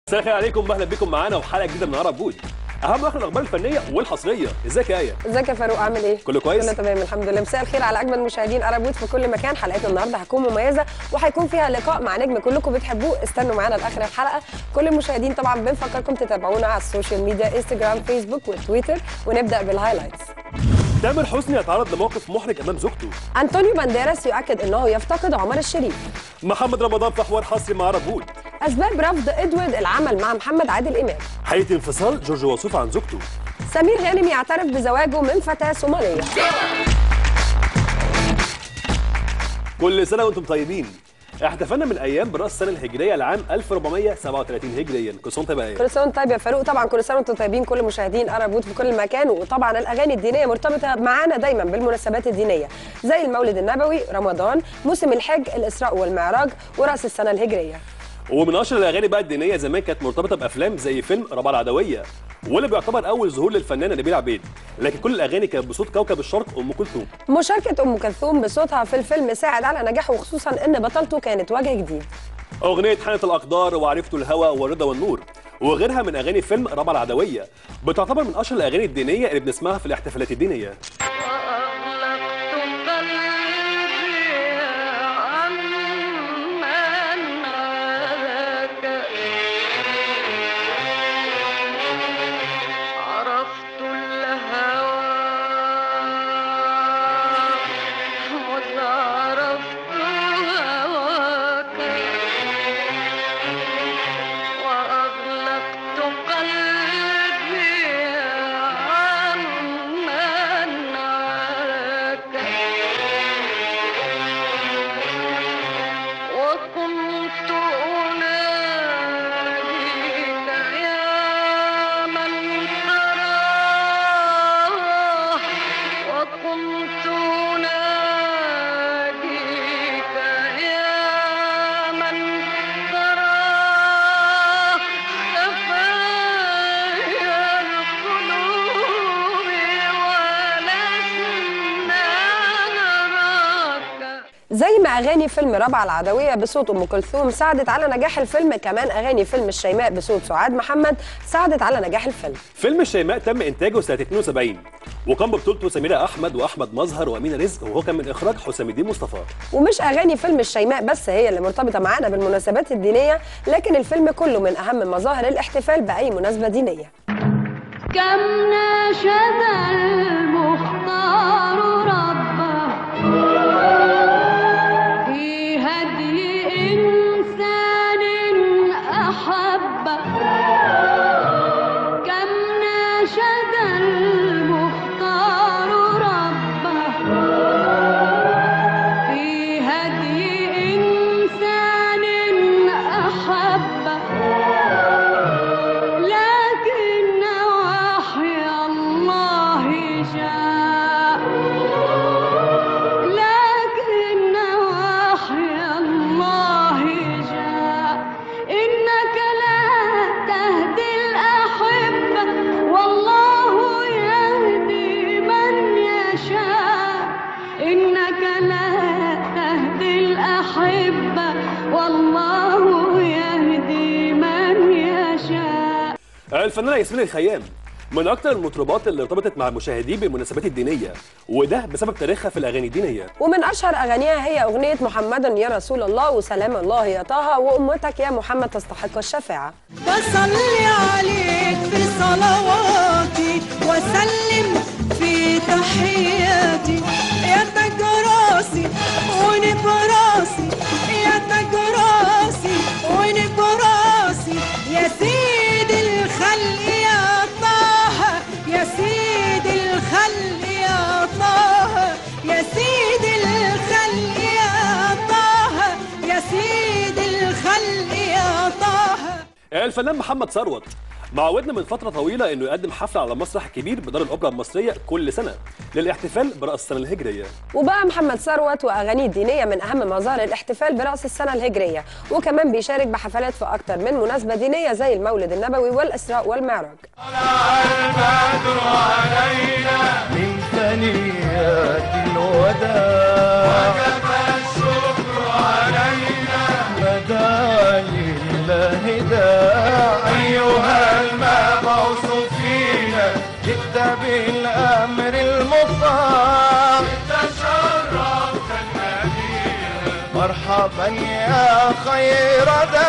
مساء الخير عليكم واهلا بكم معانا وحلقه جديده من عرب بود اهم اخر الاخبار الفنيه والحصريه ازيك يا ايه ازيك يا فاروق عامل ايه؟ كله كويس؟ كله تمام الحمد لله مساء الخير على اجمل مشاهدين ارابوت في كل مكان حلقتنا النهارده هتكون مميزه وهيكون فيها لقاء مع نجم كلكم بتحبوه استنوا معانا لاخر الحلقه كل المشاهدين طبعا بنفكركم تتابعونا على السوشيال ميديا انستجرام فيسبوك وتويتر ونبدا بالهايلايتس تامر حسني يتعرض لموقف محرج امام زوجته انطونيو بانديراس يؤكد انه يفتقد عمر الشريف محمد رمضان في حوار حصري مع عرب بود اسباب رفض ادوارد العمل مع محمد عادل امام حقيقه انفصال جورج وسوف عن زوجته سمير غانم يعترف بزواجه من فتاه صوماليه كل سنه وانتم طيبين احتفلنا من ايام براس السنه الهجريه لعام 1437 هجريا كل سنه وانت بقى ايه كل سنه وانت طيب يا فاروق طبعا كل سنه وانتم طيبين كل مشاهدين ارابوت في كل مكان وطبعا الاغاني الدينيه مرتبطه معانا دايما بالمناسبات الدينيه زي المولد النبوي رمضان موسم الحج الاسراء والمعراج وراس السنه الهجريه ومن اشهر الاغاني بقى الدينيه زمان كانت مرتبطه بافلام زي فيلم ربع العدويه واللي بيعتبر اول ظهور للفنانه نبيله عبيد لكن كل الاغاني كانت بصوت كوكب الشرق ام كلثوم مشاركه ام كلثوم بصوتها في الفيلم ساعد على نجاحه وخصوصا ان بطلته كانت وجه جديد اغنيه حانت الاقدار وعرفت الهوى والرضا والنور وغيرها من اغاني فيلم ربع العدويه بتعتبر من اشهر الاغاني الدينيه اللي بنسمعها في الاحتفالات الدينيه وأغلقت قلبي عمن عادك عرفت الهوى مذ عرفت هواك وأغلقت قلبي عمن عاك وكنت أناديك يا من تراه وكنت أناديك يا من تراه سفايا القلوب ولسنا نراك زي ما اغاني فيلم ربع العدويه بصوت ام كلثوم ساعدت على نجاح الفيلم كمان اغاني فيلم الشيماء بصوت سعاد محمد ساعدت على نجاح الفيلم فيلم الشيماء تم انتاجه سنه 72 وقام ببطولته سميره احمد واحمد مظهر وامينه رزق وهو كان من اخراج حسام الدين مصطفى ومش اغاني فيلم الشيماء بس هي اللي مرتبطه معانا بالمناسبات الدينيه لكن الفيلم كله من اهم مظاهر الاحتفال باي مناسبه دينيه كم ناشد المختار ربه في هدي إنسان أحبه كم ناشد المختار ربه في هدي إنسان أحبه لكن وحي الله جاء لكن وحي الله جاء إنك لا تهدي الأحبة والله يهدي من يشاء إنك لا تهدي الأحبة والله يهدي من يشاء الفنانه ياسمين الخيام من اكثر المطربات اللي ارتبطت مع المشاهدين بالمناسبات الدينيه وده بسبب تاريخها في الاغاني الدينيه ومن اشهر اغانيها هي اغنيه محمدا يا رسول الله وسلام الله يا طه وامتك يا محمد تستحق الشفاعه بصلي عليك في صلواتي وسلم في تحياتي يا تاج راسي ونب راسي يا تاج راسي ونب راسي يا سيد الخلق يا طه يا سيد الخلق يا طه يا سيد الخلق يا طه يا سيد الخلق يا طه الفنان محمد ثروت معودنا من فتره طويله انه يقدم حفله على مسرح كبير بدار الاوبرا المصريه كل سنه للاحتفال براس السنه الهجريه وبقى محمد ثروت واغانيه الدينيه من اهم مظاهر الاحتفال براس السنه الهجريه وكمان بيشارك بحفلات في اكتر من مناسبه دينيه زي المولد النبوي والاسراء والمعراج من ثنيات الوداع وجب الشكر علينا بدا لله داع مرحبا يا خير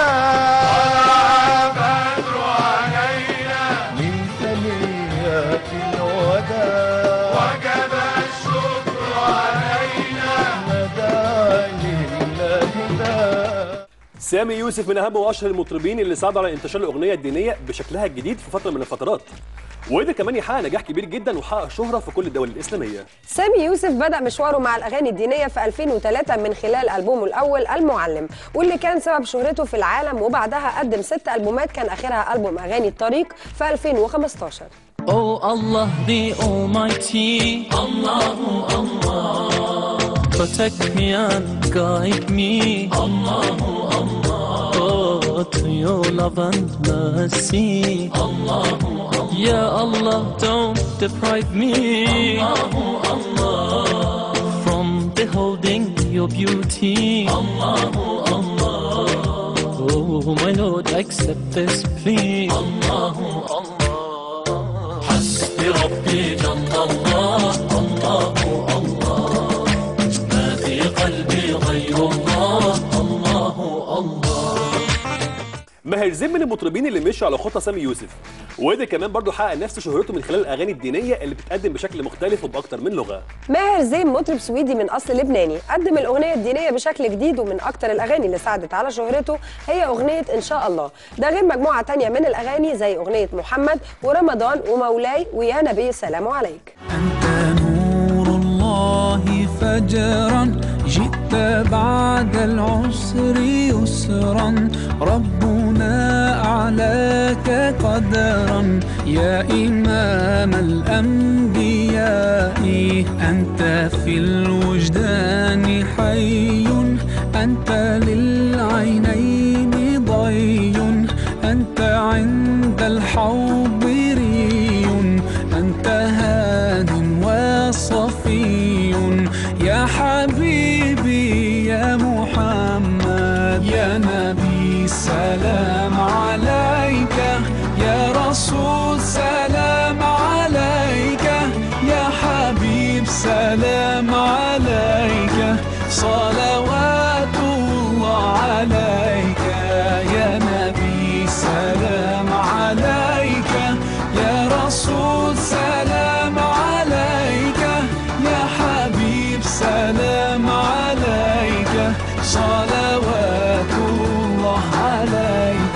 دار بدر علينا من ثنيات الوداع وجب الشكر علينا مدى لله دار سامي يوسف من اهم واشهر المطربين اللي ساعدوا على انتشار الاغنيه الدينيه بشكلها الجديد في فتره من الفترات وقدر كمان يحقق نجاح كبير جدا وحقق شهره في كل الدول الاسلاميه سامي يوسف بدأ مشواره مع الأغاني الدينية في 2003 من خلال ألبومه الأول المعلم واللي كان سبب شهرته في العالم وبعدها قدم ست ألبومات كان آخرها ألبوم أغاني الطريق في 2015 Oh Allah the Almighty Allahu Allah Protect me and guide me Allahu Allah Oh to your love and mercy Allahu Allah Ya Allah don't deprive me Allahu Allah From beholding your beauty Allahu Allah Oh my Lord accept this plea Allahu Allah حسبي ربي جل الله الله الله ما في قلبي غير الله الله الله ماهر زين من المطربين اللي مشوا على خطى سامي يوسف وقدر كمان برضه حقق نفس شهرته من خلال الاغاني الدينيه اللي بتتقدم بشكل مختلف وباكتر من لغه ماهر زين مطرب سويدي من أصل لبناني قدم الأغنية الدينية بشكل جديد ومن أكتر الأغاني اللي ساعدت على شهرته هي أغنية إن شاء الله ده غير مجموعة تانية من الأغاني زي أغنية محمد ورمضان ومولاي ويا نبي سلام عليك أنت نور الله فجرا جئت بعد العسر يسرا ربنا أعلاك قدرا يا إمام الأنبياء أنت في الوجدان حي أنت للعينين ضي أنت عند الحوض ري أنت هاد وصفي يا حبيبي يا محمد يا نبي سلام عليك يا رسول سلام عليك يا حبيب سلام عليك صلوات الله عليك يا نبي سلام عليك يا رسول سلام عليك يا حبيب سلام عليك صلوات الله عليك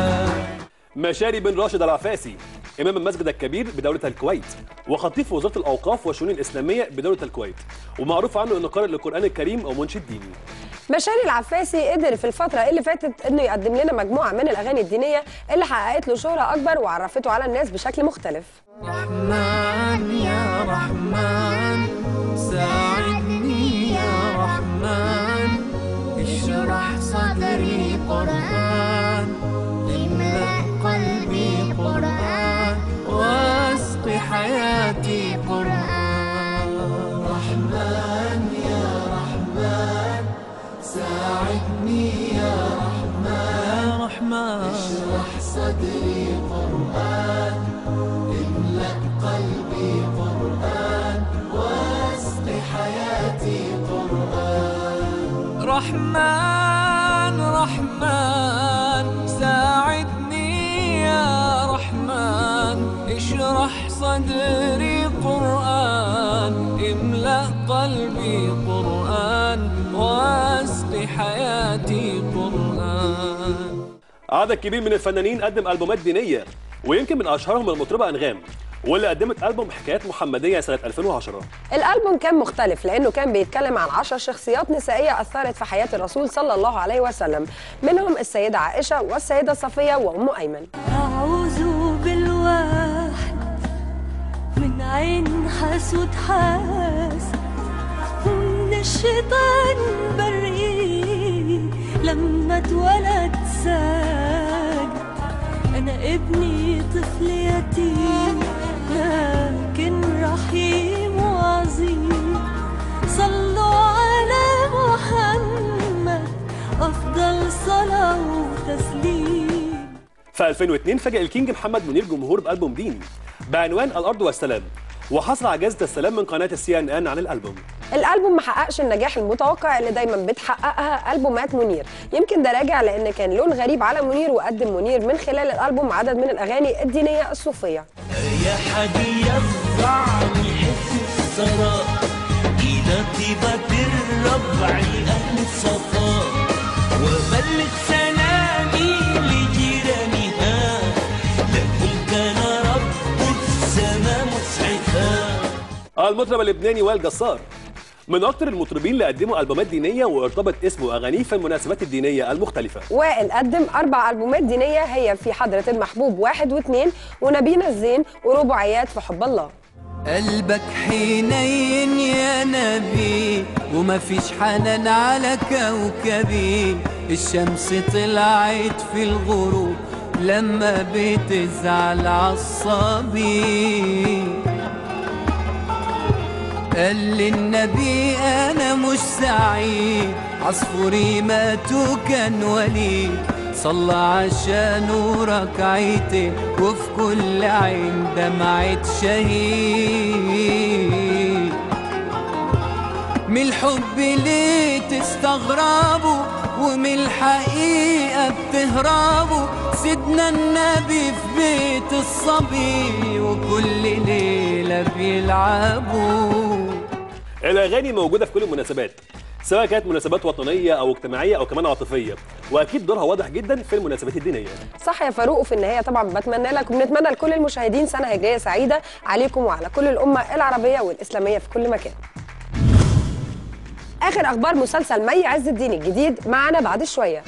مشاري بن راشد العفاسي امام المسجد الكبير بدوله الكويت وخطيب في وزاره الاوقاف والشؤون الاسلاميه بدوله الكويت ومعروف عنه انه قارئ للقران الكريم او منشد ديني مشاري العفاسي قدر في الفترة اللي فاتت انه يقدم لنا مجموعة من الأغاني الدينية اللي حققت له شهرة أكبر وعرفته على الناس بشكل مختلف رحمن يا رحمن ساعدني يا رحمن اشرح صدري قرآن املأ قلبي قرآن واسق حياتي قرآن رحمن يا رحمن ساعدني يا رحمن يا رحمن اشرح صدري قرآن املأ قلبي قرآن واسق حياتي قرآن رحمن رحمن ساعدني يا رحمن اشرح صدري قرآن املأ قلبي قرآن واسق حياتي قرآن عدد كبير من الفنانين قدم البومات دينيه ويمكن من اشهرهم المطربه انغام واللي قدمت البوم حكايات محمديه سنه 2010 الألبوم كان مختلف لأنه كان بيتكلم عن عشر شخصيات نسائية أثرت في حياة الرسول صلى الله عليه وسلم منهم السيدة عائشة والسيدة صفية وأم أيمن أعوذ بالواحد من عين حسود حاسد ومن الشيطان بريء لما اتولد ساجد أنا ابني طفل يتيم لكن رحيم وعظيم صلوا على محمد أفضل صلاة وتسليم في 2002 فاجأ الكينج محمد منير جمهور بألبوم دين بعنوان الأرض والسلام وحصل على جائزة السلام من قناة السي ان ان عن الألبوم الالبوم ما حققش النجاح المتوقع اللي دايما بتحققها البومات منير يمكن ده راجع لان كان لون غريب على منير وقدم منير من خلال الالبوم عدد من الاغاني الدينيه الصوفيه يا حدي يضعني حس الثراء إلى طيبة الربع أهل الصفاء وبلغ سلامي لجيرانها لهم كان رب السماء مسعفا المطرب اللبناني وائل جسار من اكتر المطربين اللي قدموا البومات دينيه وارتبط اسمه واغانيه في المناسبات الدينيه المختلفه وائل قدم اربع البومات دينيه هي في حضره المحبوب واحد واثنين ونبينا الزين ورباعيات في حب الله قلبك حنين يا نبي وما فيش حنان على كوكبي الشمس طلعت في الغروب لما بتزعل عصبي قال للنبي انا مش سعيد عصفوري مات وكان وليد صلى عشانه ركعتين وفي كل عين دمعة شهيد من الحب ليه تستغربوا ومن الحقيقة بتهربوا سيدنا النبي في بيت الصبي وكل ليلة بيلعبوا الاغاني موجوده في كل المناسبات سواء كانت مناسبات وطنيه او اجتماعيه او كمان عاطفيه واكيد دورها واضح جدا في المناسبات الدينيه صح يا فاروق وفي النهايه طبعا بتمنى لك وبنتمنى لكل المشاهدين سنه هجريه سعيده عليكم وعلى كل الامه العربيه والاسلاميه في كل مكان اخر اخبار مسلسل مي عز الدين الجديد معنا بعد شويه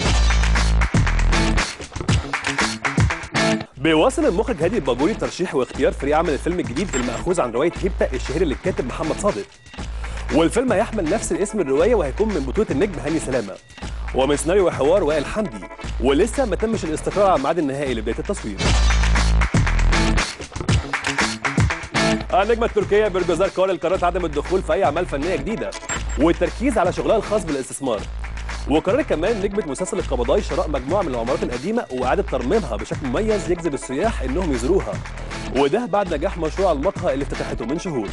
بيواصل المخرج هادي الباجوري ترشيح واختيار فريق عمل الفيلم الجديد المأخوذ عن روايه هيبتا الشهير للكاتب محمد صادق والفيلم هيحمل نفس الاسم الروايه وهيكون من بطوله النجم هاني سلامه ومن سيناريو وحوار وائل حمدي ولسه ما تمش الاستقرار على الميعاد النهائي لبدايه التصوير النجمة التركية برجزار كارل قررت عدم الدخول في أي أعمال فنية جديدة والتركيز على شغلها الخاص بالاستثمار وقررت كمان نجمة مسلسل القبضاي شراء مجموعة من العمارات القديمة وإعادة ترميمها بشكل مميز يجذب السياح إنهم يزوروها وده بعد نجاح مشروع المقهى اللي افتتحته من شهور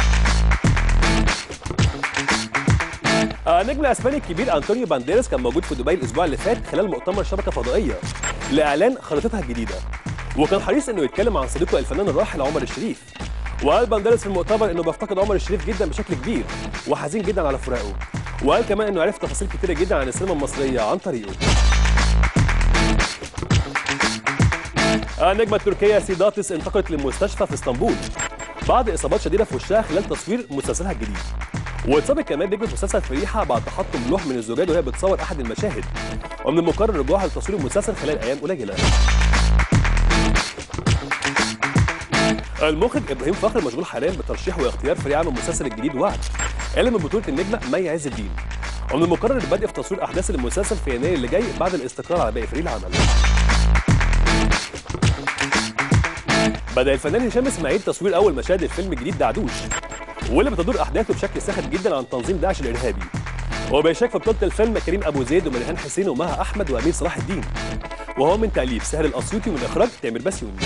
النجم الاسباني الكبير انطونيو بانديرس كان موجود في دبي الاسبوع اللي فات خلال مؤتمر شبكه فضائيه لاعلان خريطتها الجديده وكان حريص انه يتكلم عن صديقه الفنان الراحل عمر الشريف وقال بانديرس في المؤتمر انه بيفتقد عمر الشريف جدا بشكل كبير وحزين جدا على فراقه وقال كمان انه عرف تفاصيل كتيره جدا عن السينما المصريه عن طريقه النجمة التركية سيداتس انتقلت للمستشفى في اسطنبول بعد إصابات شديدة في وشها خلال تصوير مسلسلها الجديد واتصابت كمان نجمة مسلسل فريحة بعد تحطم لوح من الزجاج وهي بتصور أحد المشاهد ومن المقرر رجوعها لتصوير المسلسل خلال أيام قليلة المخرج ابراهيم فخر مشغول حاليا بترشيح واختيار فريق عمل المسلسل الجديد وعد اللي من بطوله النجمه مي عز الدين ومن المقرر البدء في تصوير احداث المسلسل في يناير اللي جاي بعد الاستقرار على باقي فريق العمل بدأ الفنان هشام اسماعيل تصوير أول مشاهد الفيلم الجديد دعدوش واللي بتدور أحداثه بشكل ساخر جدا عن تنظيم داعش الإرهابي وبيشارك في بطولة الفيلم كريم أبو زيد ومريهان حسين ومها أحمد وأمير صلاح الدين وهو من تأليف سهر الأسيوطي ومن إخراج تامر بسيوني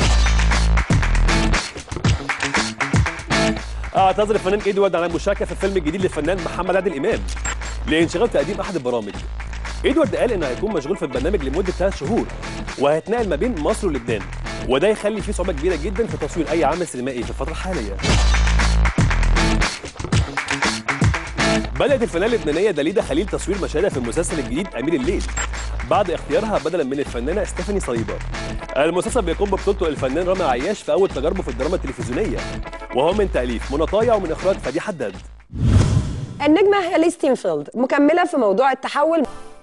اعتذر الفنان ادوارد عن المشاركه في الفيلم الجديد للفنان محمد عادل امام لانشغال تقديم احد البرامج ادوارد قال انه هيكون مشغول في البرنامج لمده ثلاث شهور وهيتنقل ما بين مصر ولبنان وده يخلي فيه صعوبه كبيره جدا في تصوير اي عمل سينمائي في الفتره الحاليه بدأت الفنانة اللبنانية داليدا خليل تصوير مشاهدها في المسلسل الجديد أمير الليل بعد اختيارها بدلا من الفنانة ستيفاني صليبة. المسلسل بيقوم ببطولته الفنان رامي عياش في أول تجاربه في الدراما التلفزيونية وهو من تأليف منى طايع ومن إخراج فادي حداد. النجمه هيلي ستينفيلد مكمله في موضوع التحول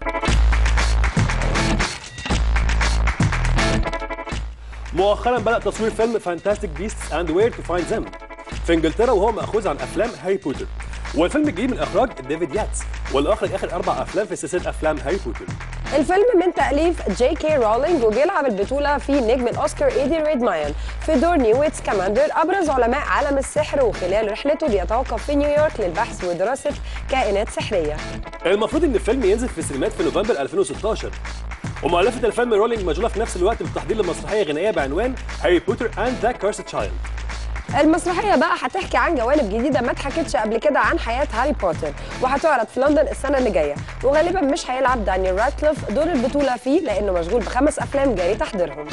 مؤخرا بدأ تصوير فيلم فانتاستيك بيستس اند وير تو فايند ذم في انجلترا وهو مأخوذ عن أفلام هاري بوتر. والفيلم الجديد من إخراج ديفيد ياتس والأخرج آخر أربع أفلام في سلسلة أفلام هاري بوتر. الفيلم من تأليف جي كي رولينج وبيلعب البطولة فيه نجم الأوسكار إيدي ريدماين في دور نيويتس كاماندر أبرز علماء عالم السحر وخلال رحلته بيتوقف في نيويورك للبحث ودراسة كائنات سحرية المفروض ان الفيلم ينزل في السينمات في نوفمبر 2016 ومؤلفة الفيلم رولينج مشغولة في نفس الوقت بالتحضير لمسرحية غنائية بعنوان هاري بوتر اند ذا كارس تشايلد المسرحية بقى هتحكي عن جوانب جديدة ما اتحكتش قبل كده عن حياة هاري بوتر وهتعرض في لندن السنة اللي جاية وغالبا مش هيلعب دانيال رادكليف دور البطولة فيه لأنه مشغول بخمس أفلام جاري تحضيرهم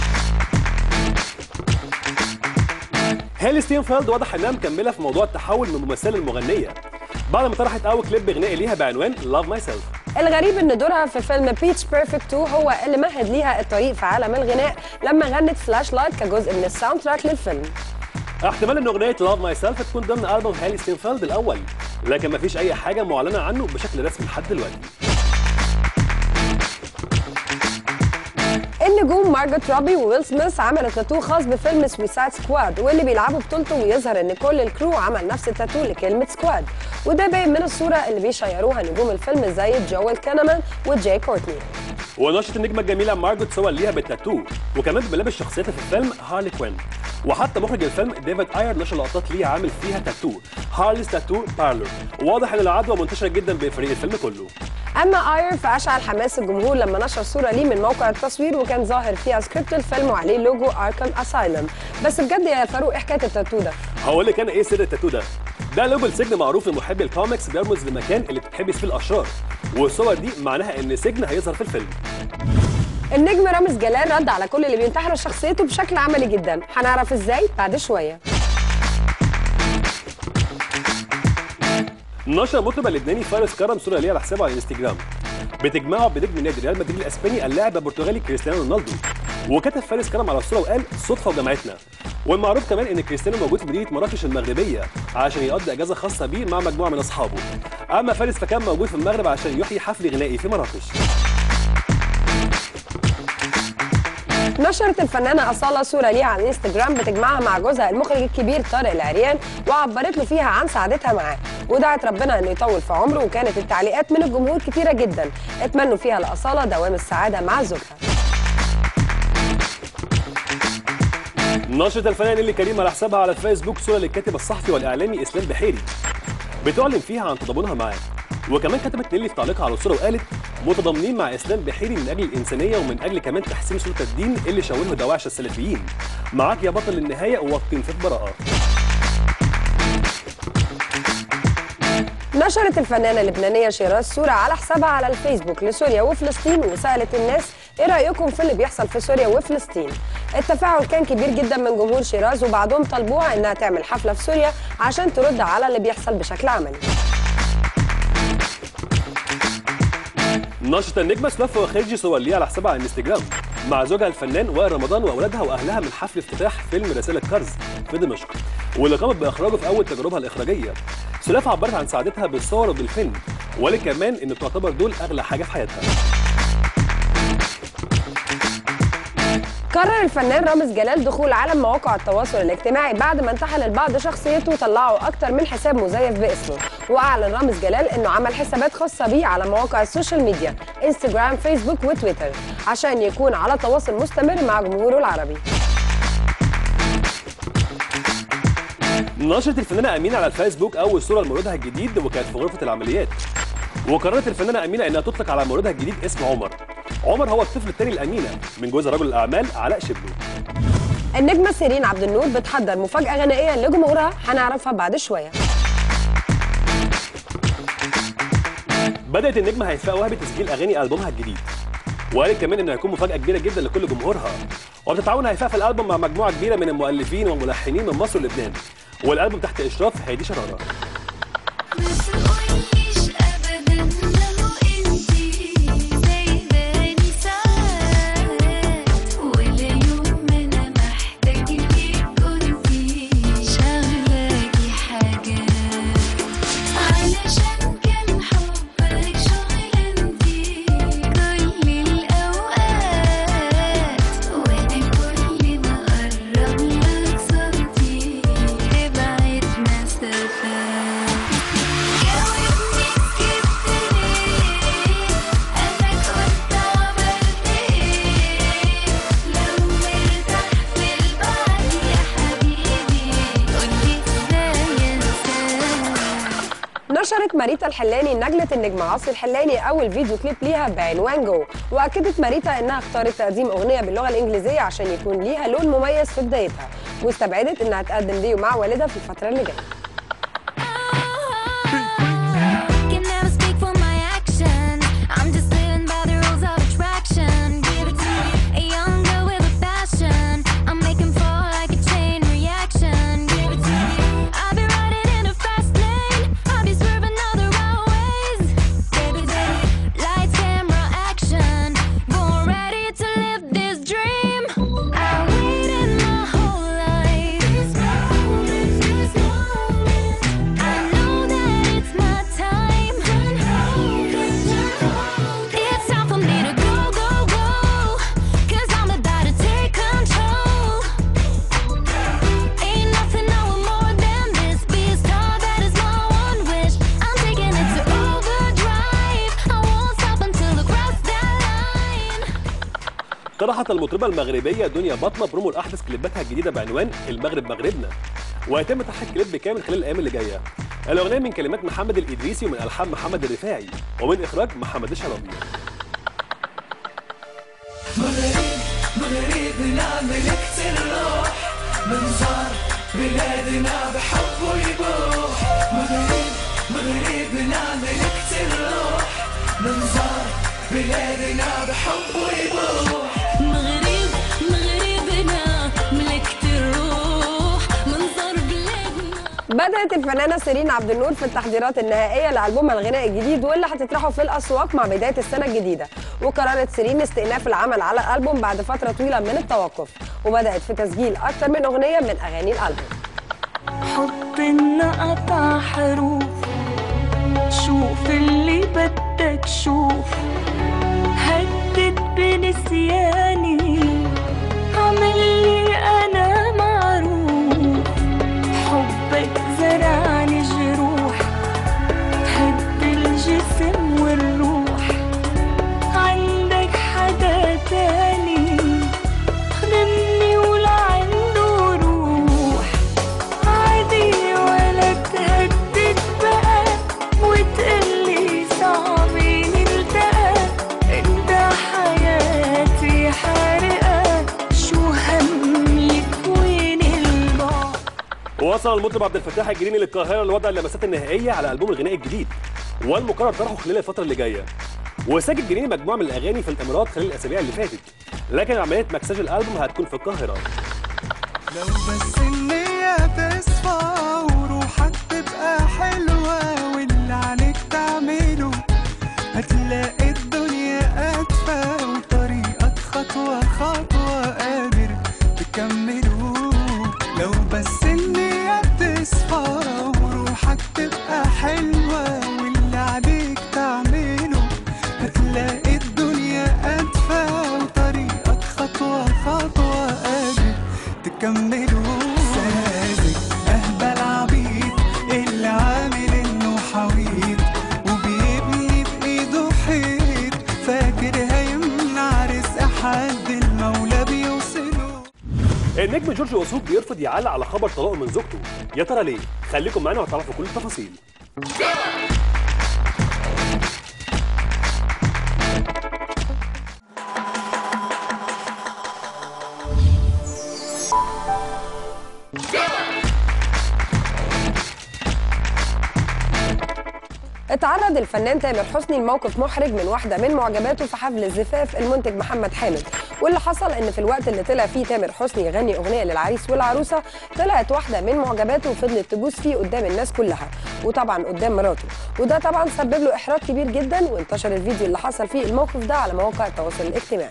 هالي ستينفيلد واضح انها مكمله في موضوع التحول من ممثله لمغنيه بعد ما طرحت اول كليب غنائي ليها بعنوان لاف ماي سيلف الغريب ان دورها في فيلم بيتش بيرفكت 2 هو اللي مهد ليها الطريق في عالم الغناء لما غنت فلاش لايت كجزء من الساوند تراك للفيلم احتمال ان اغنيه لاف ماي سيلف تكون ضمن البوم هالي ستينفيلد الاول لكن مفيش اي حاجه معلنه عنه بشكل رسمي لحد دلوقتي النجوم مارجوت روبي وويل سميث عملوا تاتو خاص بفيلم سويسايد سكواد واللي بيلعبوا بطولته ويظهر ان كل الكرو عمل نفس التاتو لكلمه سكواد وده باين من الصوره اللي بيشيروها نجوم الفيلم زي جويل كانمان وجاي كورتني ونشرت النجمه الجميله مارجوت صور ليها بالتاتو وكمان بملابس شخصيتها في الفيلم هارلي كوين وحتى مخرج الفيلم ديفيد اير نشر لقطات ليها عامل فيها تاتو هارلي's تاتو بارلور واضح ان العدوى منتشره جدا بفريق الفيلم كله اما اير فاشعل حماس الجمهور لما نشر صوره ليه من موقع التصوير وكان ظاهر فيها سكريبت الفيلم وعليه لوجو اركم اسايلم بس بجد يا فاروق ايه حكايه التاتو ده هقول لك انا ايه سر التاتو ده ده لوجو السجن معروف لمحبي الكوميكس بيرمز للمكان اللي بتتحبس فيه الاشرار والصور دي معناها ان سجن هيظهر في الفيلم النجم رامز جلال رد على كل اللي بينتحروا شخصيته بشكل عملي جدا هنعرف ازاي بعد شويه نشر المطرب اللبناني فارس كرم صوره ليه على حسابه على الانستجرام بتجمعه بنجم نادي ريال مدريد الاسباني اللاعب البرتغالي كريستيانو رونالدو وكتب فارس كرم على الصوره وقال صدفه وجمعتنا والمعروف كمان ان كريستيانو موجود في مدينه مراكش المغربيه عشان يقضي اجازه خاصه بيه مع مجموعه من اصحابه اما فارس فكان موجود في المغرب عشان يحيي حفل غنائي في مراكش نشرت الفنانة أصالة صورة ليها على الانستجرام بتجمعها مع جوزها المخرج الكبير طارق العريان وعبرت له فيها عن سعادتها معاه ودعت ربنا انه يطول في عمره وكانت التعليقات من الجمهور كتيرة جدا اتمنوا فيها لأصالة دوام السعادة مع زوجها نشرت الفنان نيلي كريم على حسابها على الفيسبوك صوره للكاتب الصحفي والاعلامي اسلام بحيري بتعلن فيها عن تضامنها معاه وكمان كتبت نيلي في تعليقها على الصوره وقالت متضامنين مع اسلام بحيري من اجل الانسانيه ومن اجل كمان تحسين سلطه الدين اللي شاوله دواعش السلفيين معاك يا بطل النهايه وقتين براءه نشرت الفنانة اللبنانية شيراز صورة على حسابها على الفيسبوك لسوريا وفلسطين وسألت الناس ايه رأيكم في اللي بيحصل في سوريا وفلسطين التفاعل كان كبير جدا من جمهور شيراز وبعضهم طلبوها انها تعمل حفلة في سوريا عشان ترد على اللي بيحصل بشكل عملي نشرت النجمه سلافة وخارجي صور ليها على حسابها على الانستجرام مع زوجها الفنان وائل رمضان واولادها واهلها من حفل افتتاح فيلم رساله كرز في دمشق واللي قامت باخراجه في اول تجربها الاخراجيه سلافة عبرت عن سعادتها بالصور وبالفيلم وقالت كمان ان تعتبر دول اغلى حاجه في حياتها قرر الفنان رامز جلال دخول عالم مواقع التواصل الاجتماعي بعد ما انتحل البعض شخصيته وطلعوا اكتر من حساب مزيف باسمه واعلن رامز جلال انه عمل حسابات خاصه بيه على مواقع السوشيال ميديا انستجرام فيسبوك وتويتر عشان يكون على تواصل مستمر مع جمهوره العربي نشرت الفنانه امينه على الفيسبوك اول صوره لمولودها الجديد وكانت في غرفه العمليات وقررت الفنانه امينه انها تطلق على مولودها الجديد اسم عمر عمر هو الطفل الثاني لامينه من جوزها رجل الاعمال علاء شبلو النجمه سيرين عبد النور بتحضر مفاجاه غنائيه لجمهورها هنعرفها بعد شويه بدات النجمه هيفاء وهبي تسجيل اغاني البومها الجديد وقالت كمان انه هيكون مفاجاه كبيره جدا لكل جمهورها وبتتعاون هيفاء في الالبوم مع مجموعه كبيره من المؤلفين والملحنين من مصر ولبنان والالبوم تحت اشراف هادي شراره ما تقوليش ابدا لو انتي سايباني ساعات ولا يوم ما انا محتاجك كنتي شغلاكي حاجات علشان كان حبك شغلانتي كل الاوقات وانا كل ما اقرب لك صوتي تبعد مسافات جاوبني سكت ليه انا كنت عملت ايه لو مرتاح في البعد يا حبيبي قولي ازاي انساك نشرت ماريتا الحلاني نجلة النجم عاصي الحلاني أول فيديو كليب ليها بعنوان جو وأكدت ماريتا إنها اختارت تقديم أغنية باللغة الإنجليزية عشان يكون ليها لون مميز في بدايتها واستبعدت انها تقدم ديو مع والدها في الفتره اللي جايه Can never speak for my actions. I'm just living by the rules of attraction. Give it to me, a young girl with a passion. I'm making fall like a chain reaction. Give it to me. I'll be riding in a fast lane. I'll be swerving all the right ways. Baby, baby, lights, camera, action. Born ready to live this dream. I waited my whole life. This moment, this moment. I know that it's my time. It's time for me to go, go, go. Cause I'm about to take control. Ain't nothing I want more than this. Be a star, that is my one wish. I'm taking it to overdrive. I won't stop until I cross that line. طرحت المطربة المغربية دنيا بطمة برومو الأحدث كليباتها الجديدة بعنوان المغرب مغربنا وهيتم طرح الكليب بالكامل خلال الأيام اللي جاية الأغنية من كلمات محمد الإدريسي ومن ألحان محمد الرفاعي ومن إخراج محمد الشلبي مغربنا ملكة الروح منظر بلادنا بحب ويبوح مغرب مغربنا ملكة الروح منظر بلادنا بحب ويبوح مغرب مغربنا ملكة الروح منظر بلادنا بدأت الفنانة سيرين عبد النور في التحضيرات النهائية لألبومها الغنائي الجديد واللي هتطرحه في الأسواق مع بداية السنة الجديدة وقررت سيرين استئناف العمل على الألبوم بعد فترة طويلة من التوقف وبدأت في تسجيل أكثر من أغنية من أغاني الألبوم حط قطع حروف شوف اللي بدك شوف هدد بنسياني عمل لي انا معروف حبك زرعني جروح هد الجسم والروح عندك حدا تاني خدمني ولعنده روح عادي ولا تهدد بقى وتقلي صعب نلتقى انت حياتي حارقة شو همي وين البعد وصل المطرب عبد الفتاح الجريني للقاهرة لوضع اللمسات النهائية على ألبوم الغنائي الجديد والمقرر طرحه خلال الفترة اللي جاية وسجل جريني مجموعة من الأغاني في الإمارات خلال الأسابيع اللي فاتت لكن عملية مكساج الألبوم هتكون في القاهرة لو بس النية تصفى وروحك تبقى حلوة واللي عليك تعمله هتلاقي الدنيا أدفى وطريقك خطوة خطوة قادر تكمله لو بس النية تصفى وروحك تبقى حلوة واللي عليك تعمله هتلاقي الدنيا أدفى وطريقك خطوة خطوة قادر تكمله ساذج أهبل عبيط اللي عامل إنه حويط وبيبني بإيده حيط فاكر هيمنع رزق حد المولى بيوصله النجم جورج وسوف بيرفض يعلق على خبر طلاقه من زوجته يا ترى ليه خليكم معانا وهتعرفوا كل التفاصيل اتعرض الفنان تامر حسني لموقف محرج من واحده من معجباته في حفل الزفاف المنتج محمد حامد واللي حصل ان في الوقت اللي طلع فيه تامر حسني يغني اغنيه للعريس والعروسه طلعت واحده من معجباته وفضلت تبوس فيه قدام الناس كلها وطبعا قدام مراته وده طبعا سبب له احراج كبير جدا وانتشر الفيديو اللي حصل فيه الموقف ده على مواقع التواصل الاجتماعي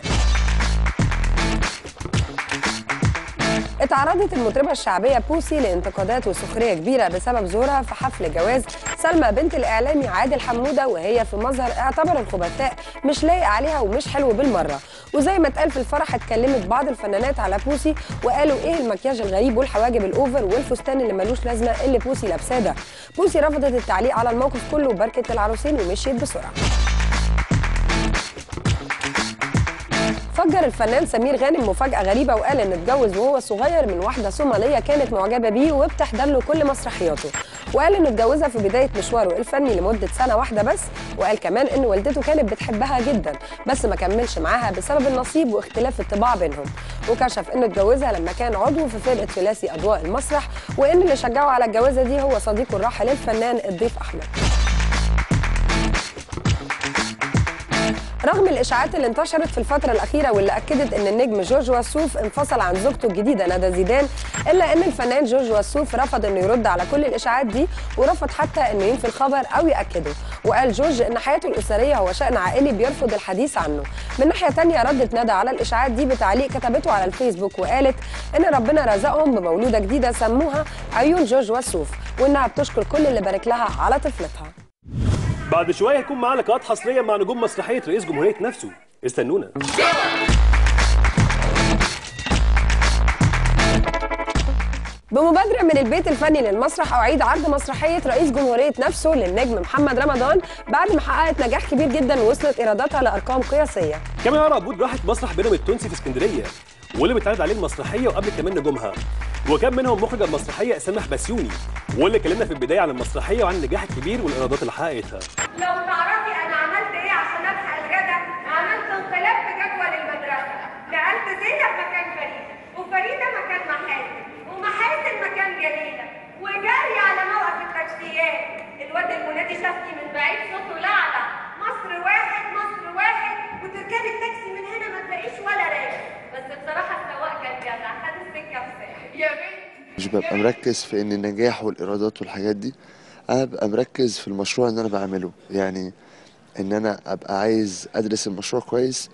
اتعرضت المطربة الشعبية بوسي لانتقادات وسخرية كبيرة بسبب ظهورها في حفل جواز سلمى بنت الإعلامي عادل حمودة وهي في مظهر اعتبر الخبثاء مش لايق عليها ومش حلو بالمرة وزي ما اتقال في الفرح اتكلمت بعض الفنانات على بوسي وقالوا ايه المكياج الغريب والحواجب الأوفر والفستان اللي ملوش لازمة اللي بوسي لابساه ده بوسي رفضت التعليق على الموقف كله وبركت العروسين ومشيت بسرعة فجر الفنان سمير غانم مفاجأة غريبة وقال إنه اتجوز وهو صغير من واحدة صومالية كانت معجبة بيه وبتحضر له كل مسرحياته وقال انه اتجوزها في بدايه مشواره الفني لمده سنه واحده بس وقال كمان ان والدته كانت بتحبها جدا بس ما كملش معاها بسبب النصيب واختلاف الطباع بينهم وكشف انه اتجوزها لما كان عضو في فرقه ثلاثي اضواء المسرح وان اللي شجعه على الجوازه دي هو صديقه الراحل الفنان الضيف احمد رغم الاشاعات اللي انتشرت في الفتره الاخيره واللي اكدت ان النجم جورج وسوف انفصل عن زوجته الجديده ندى زيدان الا ان الفنان جورج وسوف رفض انه يرد على كل الاشاعات دي ورفض حتى انه ينفي الخبر او ياكده وقال جورج ان حياته الاسريه هو شان عائلي بيرفض الحديث عنه من ناحيه تانية ردت ندى على الاشاعات دي بتعليق كتبته على الفيسبوك وقالت ان ربنا رزقهم بمولوده جديده سموها عيون جورج وسوف وانها بتشكر كل اللي بارك لها على طفلتها بعد شويه هيكون معانا لقاءات حصريه مع نجوم مسرحيه رئيس جمهوريه نفسه استنونا بمبادرة من البيت الفني للمسرح أعيد عرض مسرحية رئيس جمهورية نفسه للنجم محمد رمضان بعد ما حققت نجاح كبير جدا ووصلت إيراداتها لأرقام قياسية كمان عرب عبود راحت مسرح بينهم التونسي في اسكندريه واللي بتعرض عليه المسرحيه وقبل كمان نجومها وكان منهم مخرج المسرحيه سامح بسيوني واللي اتكلمنا في البدايه عن المسرحيه وعن النجاح الكبير والايرادات اللي حققتها لو تعرفي انا عملت ايه عشان الحق الغدا عملت انقلاب في جدول المدرسه نقلت زينب مكان فريده وفريده مكان محاسن ومحاسن مكان جليله وجري على موقف التاكسيات الواد المنادي شافني من بعيد صوته لعلع مصر واحد مصر واحد وتركبي التاكسي من هنا ما تلاقيش ولا راجل بس بصراحه السواق كان جدع خد السكه في ساحل يا بنت مش ببقى مركز في ان النجاح والايرادات والحاجات دي انا ببقى مركز في المشروع اللي انا بعمله يعني ان انا ابقى عايز ادرس المشروع كويس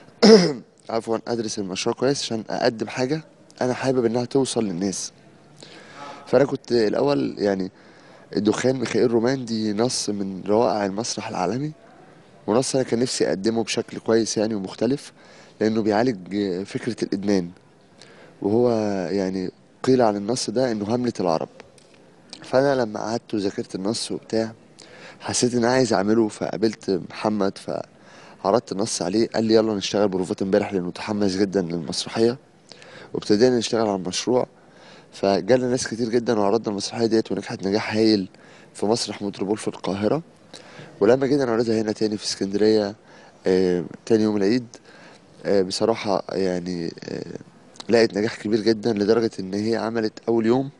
عفوا ادرس المشروع كويس عشان اقدم حاجه انا حابب انها توصل للناس فانا كنت الاول يعني الدخان ميخائيل رومان دي نص من روائع المسرح العالمي ونص انا كان نفسي اقدمه بشكل كويس يعني ومختلف لانه بيعالج فكره الادمان وهو يعني قيل عن النص ده انه هملة العرب فانا لما قعدت وذاكرت النص وبتاع حسيت ان انا عايز اعمله فقابلت محمد فعرضت النص عليه قال لي يلا نشتغل بروفات امبارح لانه متحمس جدا للمسرحيه وابتدينا نشتغل على المشروع فجالنا ناس كتير جدا وعرضنا المسرحيه ديت ونجحت نجاح هايل في مسرح متروبول في القاهره ولما جينا نعرضها هنا تاني في اسكندريه آه تاني يوم العيد آه بصراحه يعني آه لقت نجاح كبير جدا لدرجة إن هي عملت أول يوم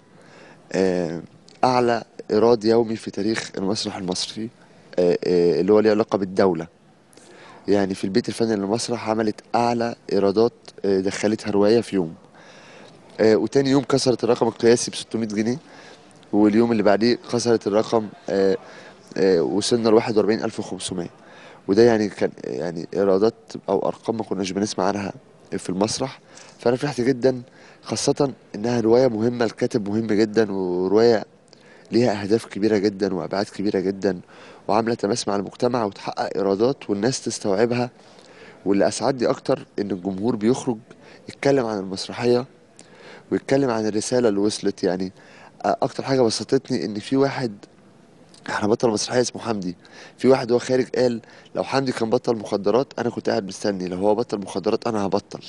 آه، أعلى إيراد يومي في تاريخ المسرح المصري آه، آه، اللي هو ليه علاقة بالدولة يعني في البيت الفني للمسرح عملت أعلى إيرادات آه، دخلتها رواية في يوم آه، وتاني يوم كسرت الرقم القياسي ب 600 جنيه واليوم اللي بعديه كسرت الرقم آه، آه، وصلنا ل 41500 وده يعني كان يعني ايرادات او ارقام ما كناش بنسمع عنها في المسرح فانا فرحت جدا خاصة انها رواية مهمة الكاتب مهم جدا ورواية ليها اهداف كبيرة جدا وابعاد كبيرة جدا وعاملة تماس مع المجتمع وتحقق ايرادات والناس تستوعبها واللي اسعدني اكتر ان الجمهور بيخرج يتكلم عن المسرحية ويتكلم عن الرسالة اللي وصلت يعني اكتر حاجة بسطتني ان في واحد احنا بطل مسرحيه اسمه حمدي في واحد هو خارج قال لو حمدي كان بطل مخدرات انا كنت قاعد مستني لو هو بطل مخدرات انا هبطل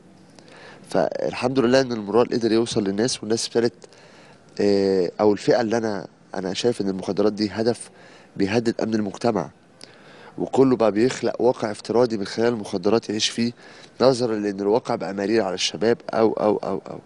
فالحمد لله ان المورال قدر يوصل للناس والناس ابتدت آه، او الفئه اللي انا انا شايف ان المخدرات دي هدف بيهدد امن المجتمع وكله بقى بيخلق واقع افتراضي من خلال المخدرات يعيش فيه نظرا لان الواقع بقى مرير على الشباب او او او او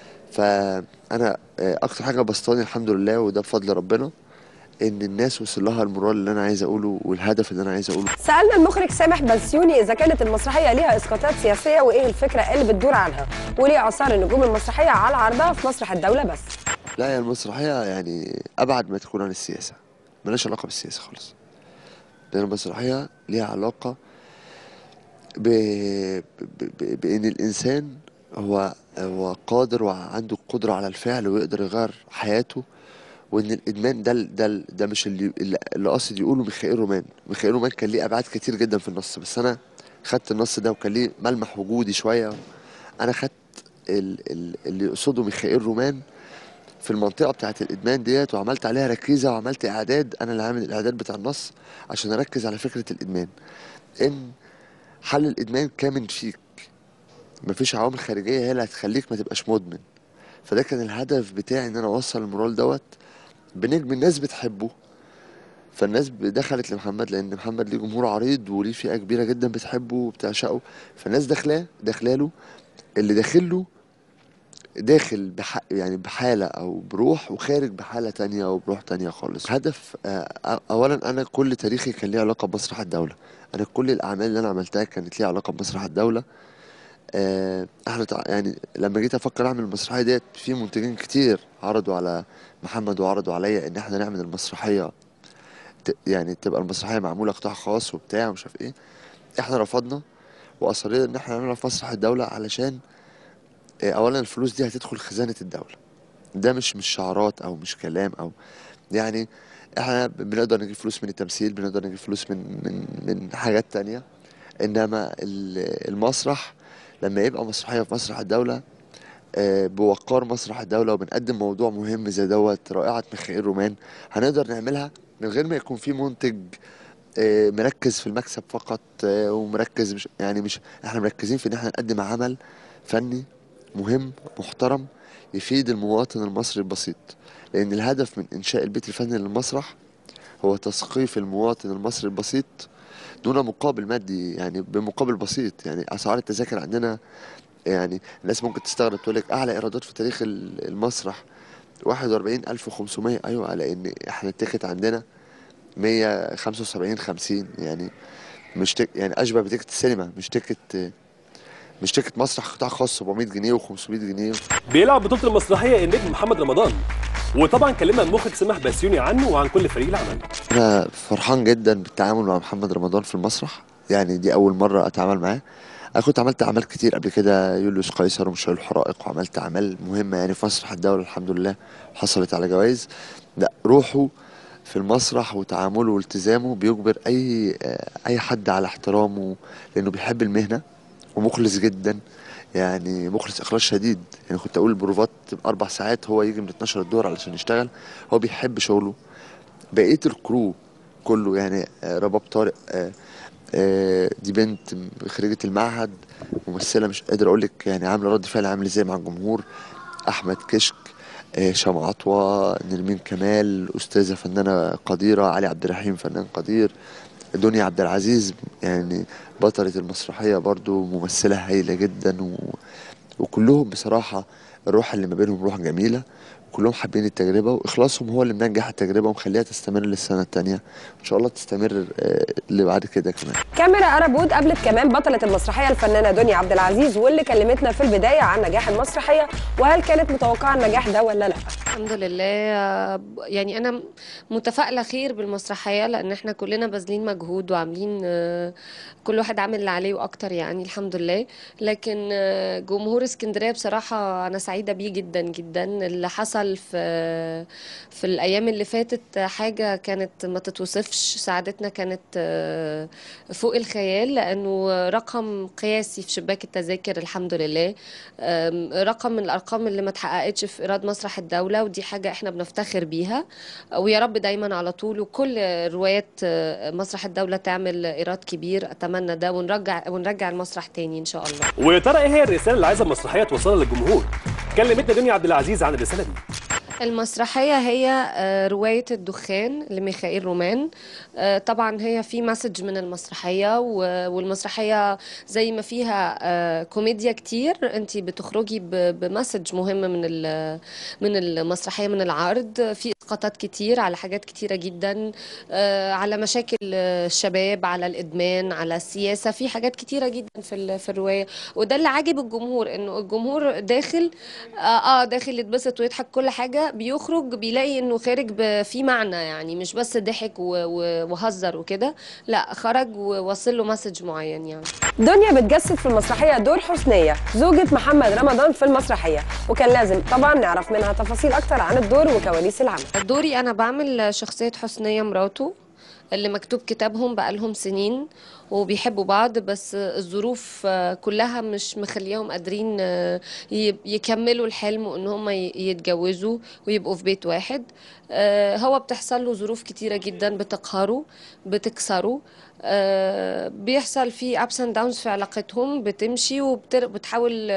فانا آه، اكتر حاجه بسطاني الحمد لله وده بفضل ربنا ان الناس وصل لها المورال اللي انا عايز اقوله والهدف اللي انا عايز اقوله سألنا المخرج سامح بسيوني إذا كانت المسرحية ليها إسقاطات سياسية وإيه الفكرة اللي بتدور عنها وليه آثار النجوم المسرحية على عرضها في مسرح الدولة بس لا هي المسرحيه يعني ابعد ما تكون عن السياسه ملهاش علاقه بالسياسه خالص لان المسرحيه ليها علاقه ب... ب... ب... بان الانسان هو هو قادر وعنده القدره على الفعل ويقدر يغير حياته وان الادمان ده ده ده مش اللي اللي اللي قاصد يقوله ميخائيل رومان ميخائيل رومان كان ليه ابعاد كتير جدا في النص بس انا خدت النص ده وكان ليه ملمح وجودي شويه انا خدت ال... ال... اللي يقصده ميخائيل رومان في المنطقه بتاعه الادمان ديت وعملت عليها ركيزه وعملت اعداد انا اللي عامل الاعداد بتاع النص عشان اركز على فكره الادمان ان حل الادمان كامن فيك مفيش عوامل خارجيه هي اللي هتخليك ما تبقاش مدمن فده كان الهدف بتاعي ان انا اوصل المورال دوت بنجم الناس بتحبه فالناس دخلت لمحمد لان محمد ليه جمهور عريض وليه فئه كبيره جدا بتحبه وبتعشقه فالناس داخلاه داخلاله اللي داخله داخل بح يعني بحالة أو بروح وخارج بحالة تانية أو بروح تانية خالص هدف آه، أولا أنا كل تاريخي كان ليه علاقة بمسرح الدولة أنا كل الأعمال اللي أنا عملتها كانت ليها علاقة بمسرح الدولة آه، احنا تع- يعني لما جيت افكر اعمل المسرحيه ديت في منتجين كتير عرضوا على محمد وعرضوا عليا ان احنا نعمل المسرحيه ت- يعني تبقى المسرحيه معموله قطاع خاص وبتاع ومش عارف ايه احنا رفضنا واصرينا ان احنا نعملها في مسرح الدوله علشان آه، اولا الفلوس دي هتدخل خزانه الدوله ده مش مش شعارات او مش كلام او يعني احنا بنقدر نجيب فلوس من التمثيل بنقدر نجيب فلوس من من من حاجات تانية انما ال- المسرح لما يبقى مسرحيه في مسرح الدوله آه، بوقار مسرح الدوله وبنقدم موضوع مهم زي دوت رائعه ميخائيل رومان هنقدر نعملها من غير ما يكون في منتج آه، مركز في المكسب فقط آه، ومركز مش يعني مش احنا مركزين في ان احنا نقدم عمل فني مهم محترم يفيد المواطن المصري البسيط لان الهدف من انشاء البيت الفني للمسرح هو تثقيف المواطن المصري البسيط دون مقابل مادي يعني بمقابل بسيط يعني اسعار التذاكر عندنا يعني الناس ممكن تستغرب تقول لك اعلى ايرادات في تاريخ ال- المسرح 41500 ايوه لان احنا التيكت عندنا 175 50 يعني مش تك يعني اشبه بتيكت السينما مش تيكت مش تيكت مسرح قطاع خاص 700 جنيه و500 جنيه بيلعب بطولة المسرحية النجم محمد رمضان وطبعا كلمنا المخرج سامح بسيوني عنه وعن كل فريق العمل انا فرحان جدا بالتعامل مع محمد رمضان في المسرح يعني دي اول مره اتعامل معاه انا كنت عملت اعمال كتير قبل كده يوليوس قيصر ومشاهير الحرائق وعملت اعمال مهمه يعني في مسرح الدوله الحمد لله حصلت على جوائز لا روحه في المسرح وتعامله والتزامه بيجبر اي اي حد على احترامه لانه بيحب المهنه ومخلص جدا يعني مخلص اخلاص شديد يعني كنت اقول البروفات تبقى اربع ساعات هو يجي من 12 الظهر علشان يشتغل هو بيحب شغله بقيه الكرو كله يعني آه، رباب طارق آه، آه، دي بنت خريجة المعهد ممثلة مش قادر اقول لك يعني عاملة رد فعل عامل ازاي مع الجمهور احمد كشك آه، هشام عطوة نرمين كمال استاذة فنانة قديرة علي عبد الرحيم فنان قدير دنيا عبد العزيز يعني بطلة المسرحية برضو ممثلة هايلة جدا و... وكلهم بصراحة الروح اللي ما بينهم روح جميلة كلهم حابين التجربة وإخلاصهم هو اللي منجح التجربة ومخليها تستمر للسنة التانية إن شاء الله تستمر آه، اللي بعد كده كمان كاميرا أرابود قابلت كمان بطلة المسرحية الفنانة دنيا عبد العزيز واللي كلمتنا في البداية عن نجاح المسرحية وهل كانت متوقعة النجاح ده ولا لا؟ الحمد لله آه، يعني انا متفائله خير بالمسرحيه لان احنا كلنا باذلين مجهود وعاملين آه، كل واحد عامل اللي عليه واكتر يعني الحمد لله لكن آه، جمهور اسكندريه بصراحه انا سعيده بيه جدا جدا اللي حصل في في الايام اللي فاتت حاجه كانت ما تتوصفش سعادتنا كانت آه، فوق الخيال لانه رقم قياسي في شباك التذاكر الحمد لله آم، رقم من الارقام اللي ما اتحققتش في ايراد مسرح الدوله ودي حاجه احنا بنفتخر بيها ويا رب دايما على طول وكل روايات آه، مسرح الدوله تعمل ايراد كبير اتمنى ده ونرجع ونرجع المسرح تاني ان شاء الله ويا ترى ايه هي الرسالة اللي عايزة المسرحية توصلها للجمهور كلمتنا دنيا عبد العزيز عن الرسالة دي المسرحية هي آه، رواية الدخان لميخائيل رومان آه، طبعا هي في مسج من المسرحية و- والمسرحية زي ما فيها آه، كوميديا كتير انت بتخرجي ب- بمسج مهم من ال- من المسرحية من العرض في اسقاطات كتير على حاجات كتيرة جدا آه، على مشاكل الشباب على الادمان على السياسة في حاجات كتيرة جدا في ال- في الرواية وده اللي عاجب الجمهور انه الجمهور داخل اه, آه داخل يتبسط ويضحك كل حاجة بيخرج بيلاقي انه خارج ب- في معنى يعني مش بس ضحك و- و- وهزر وكده لا خرج ووصل له مسج معين يعني دنيا بتجسد في المسرحية دور حسنية زوجة محمد رمضان في المسرحية وكان لازم طبعا نعرف منها تفاصيل أكتر عن الدور وكواليس العمل دوري انا بعمل شخصية حسنية مراته اللي مكتوب كتابهم بقالهم سنين وبيحبوا بعض بس الظروف آه، كلها مش مخليهم قادرين آه، ي- يكملوا الحلم وان هم ي- يتجوزوا ويبقوا في بيت واحد آه، هو بتحصل له ظروف كتيرة جدا بتقهره بتكسره آه، بيحصل في ups and downs في علاقتهم بتمشي وبتحاول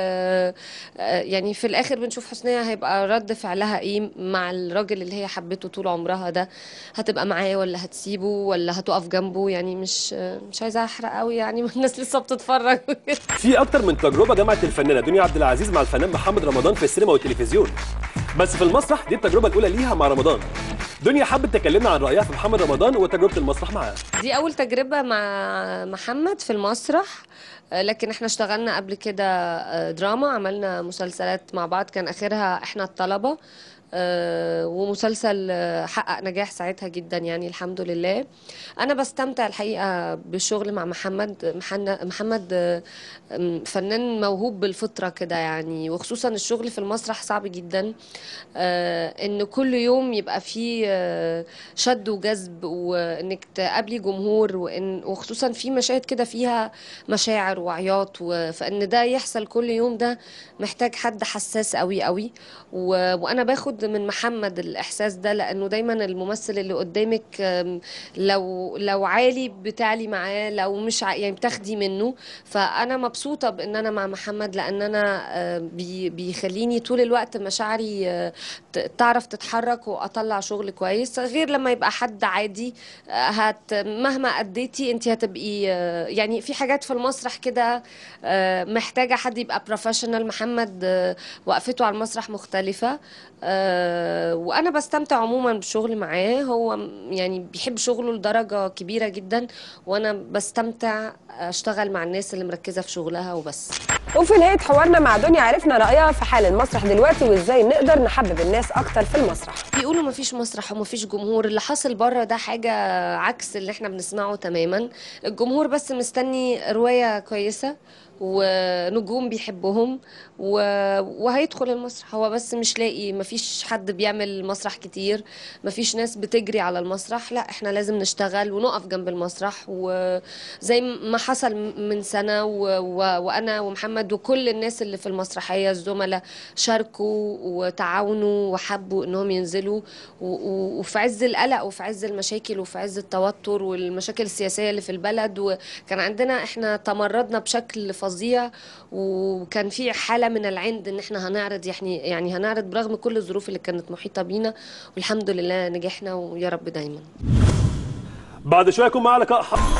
يعني في الاخر بنشوف حسنية هيبقى رد فعلها ايه مع الراجل اللي هي حبته طول عمرها ده هتبقى معاه ولا هتسيبه ولا هتقف جنبه يعني مش آه، مش عايزه احرق قوي يعني الناس لسه بتتفرج في اكتر من تجربه جمعت الفنانه دنيا عبد العزيز مع الفنان محمد رمضان في السينما والتلفزيون بس في المسرح دي التجربه الاولى ليها مع رمضان دنيا حابه تكلمنا عن رايها في محمد رمضان وتجربه المسرح معاه دي أول تجربة مع محمد في المسرح آه، لكن احنا اشتغلنا قبل كده آه، دراما عملنا مسلسلات مع بعض كان آخرها احنا الطلبة آه، ومسلسل آه، حقق نجاح ساعتها جدا يعني الحمد لله انا بستمتع الحقيقه بالشغل مع محمد محن- محمد آه، م- فنان موهوب بالفطره كده يعني وخصوصا الشغل في المسرح صعب جدا آه، ان كل يوم يبقى فيه آه، شد وجذب وانك تقابلي جمهور وان وخصوصا في مشاهد كده فيها مشاعر وعياط و- فان ده يحصل كل يوم ده محتاج حد حساس قوي قوي و... وانا باخد من محمد الاحساس ده لانه دايما الممثل اللي قدامك آم، لو لو عالي بتعلي معاه لو مش ع... يعني بتاخدي منه فانا مبسوطه بان انا مع محمد لان انا آه، بي... بيخليني طول الوقت مشاعري آه، ت- تعرف تتحرك واطلع شغل كويس غير لما يبقى حد عادي آه، هت مهما اديتي انت هتبقي آه، يعني في حاجات في المسرح كده آه، محتاجه حد يبقى بروفيشنال محمد آه، وقفته على المسرح مختلفه آه، وانا بستمتع عموما بالشغل معاه هو م- يعني بيحب شغله لدرجه كبيره جدا وانا بستمتع اشتغل مع الناس اللي مركزه في شغلها وبس وفي نهايه حوارنا مع دنيا عرفنا رايها في حال المسرح دلوقتي وازاي نقدر نحبب الناس اكتر في المسرح بيقولوا مفيش مسرح ومفيش جمهور اللي حاصل بره ده حاجة عكس اللي احنا بنسمعه تماما الجمهور بس مستني رواية كويسة ونجوم بيحبهم و... وهيدخل المسرح هو بس مش لاقي مفيش حد بيعمل مسرح كتير مفيش ناس بتجري على المسرح لا احنا لازم نشتغل ونقف جنب المسرح وزي ما حصل من سنة و... و... وانا ومحمد وكل الناس اللي في المسرحية الزملاء شاركوا وتعاونوا وحبوا انهم ينزلوا و... و... وفي عز القلق وفي عز المشاكل وفي عز التوتر والمشاكل السياسية اللي في البلد وكان عندنا احنا تمردنا بشكل فظيع وكان في حالة من العند ان احنا هنعرض يعني يعني هنعرض برغم كل الظروف اللي كانت محيطة بينا والحمد لله نجحنا ويا رب دايما بعد شويه يكون معانا لقاء ح-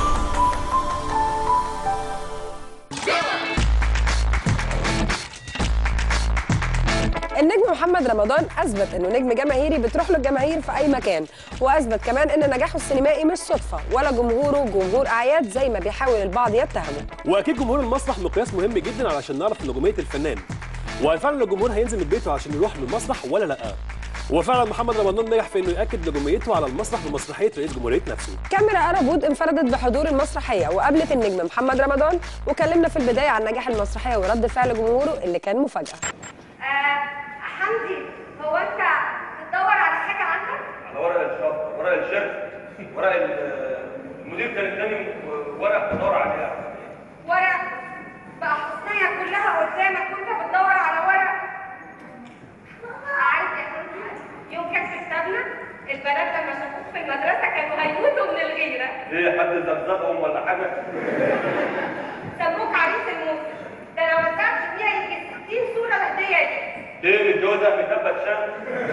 النجم محمد رمضان اثبت انه نجم جماهيري بتروح له الجماهير في اي مكان واثبت كمان ان نجاحه السينمائي مش صدفه ولا جمهوره جمهور اعياد زي ما بيحاول البعض يتهمه واكيد جمهور المسرح مقياس مهم جدا علشان نعرف نجوميه الفنان وهل فعلا الجمهور هينزل من بيته عشان يروح للمسرح ولا لا وفعلا محمد رمضان نجح في انه ياكد نجوميته على المسرح بمسرحيه رئيس جمهوريه نفسه كاميرا أرابود انفردت بحضور المسرحية وقابلت النجم محمد رمضان وكلمنا في البداية عن نجاح المسرحية ورد فعل جمهوره اللي كان مفاجأة آه حمدي هو انت بتدور على حاجه عندك؟ على ورق الشرط ورق الشرط ورق ال- المدير كان اداني ورق بدور عليه ورق بقى حسنية كلها قدامك وانت بتدور على ورق عارف يا حمدي يوم كان في كتابنا البنات لما شافوك في المدرسة كانوا هيموتوا من الغيرة ليه حد زغزغهم ولا حاجه سموك عريس الموت ده لو مسكت فيها يجي 60 صورة الهدية دي ليه متجوزه متبت شام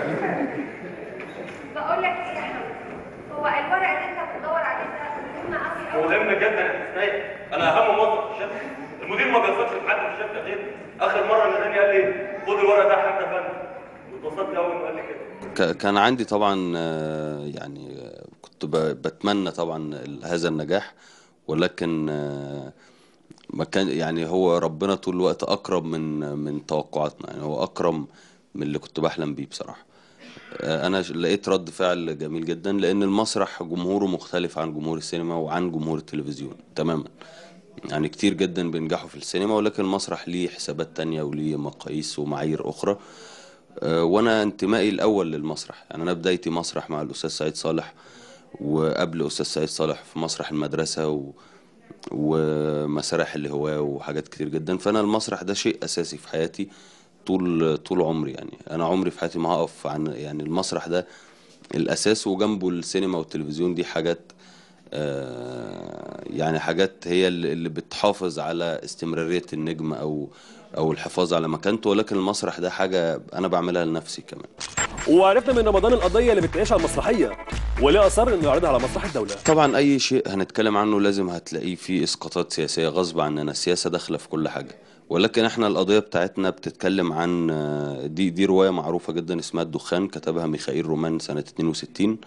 بقول لك ايه يا حمدي هو الورق اللي انت بتدور عليه ده مهم قوي قوي مهم جدا يا حسنية انا اهم موظف في الشركه المدير ما بيثقش في حد في الشركه غير اخر مره اللي اداني قال لي خد الورق ده حتى فندم واتبسطت قوي انه قال لي كده ك- كان عندي طبعا آه، يعني آه، كنت ب- بتمنى طبعا ال- هذا النجاح ولكن آه، ما كان يعني هو ربنا طول الوقت اقرب من من توقعاتنا يعني هو اكرم من اللي كنت بحلم بيه بصراحة آه، انا ش- لقيت رد فعل جميل جدا لان المسرح جمهوره مختلف عن جمهور السينما وعن جمهور التلفزيون تماما يعني كتير جدا بينجحوا في السينما ولكن المسرح ليه حسابات تانية وليه مقاييس ومعايير أخرى آه، وأنا انتمائي الأول للمسرح يعني أنا بدايتي مسرح مع الأستاذ سعيد صالح وقبل أستاذ سعيد صالح في مسرح المدرسة و... ومسارح الهواة وحاجات كتير جدا فانا المسرح ده شيء اساسي في حياتي طول طول عمري يعني انا عمري في حياتي ما هقف عن يعني المسرح ده الاساس وجنبه السينما والتلفزيون دي حاجات آه، يعني حاجات هي اللي اللي بتحافظ على استمرارية النجم او او الحفاظ على مكانته ولكن المسرح ده حاجة انا بعملها لنفسي كمان وعرفنا من رمضان القضيه اللي بتناقشها المسرحيه وليه اصر انه يعرضها على مسرح الدوله طبعا اي شيء هنتكلم عنه لازم هتلاقيه فيه اسقاطات سياسيه غصب عننا السياسه داخله في كل حاجه ولكن احنا القضيه بتاعتنا بتتكلم عن آه، دي دي روايه معروفه جدا اسمها الدخان كتبها ميخائيل رومان سنه 62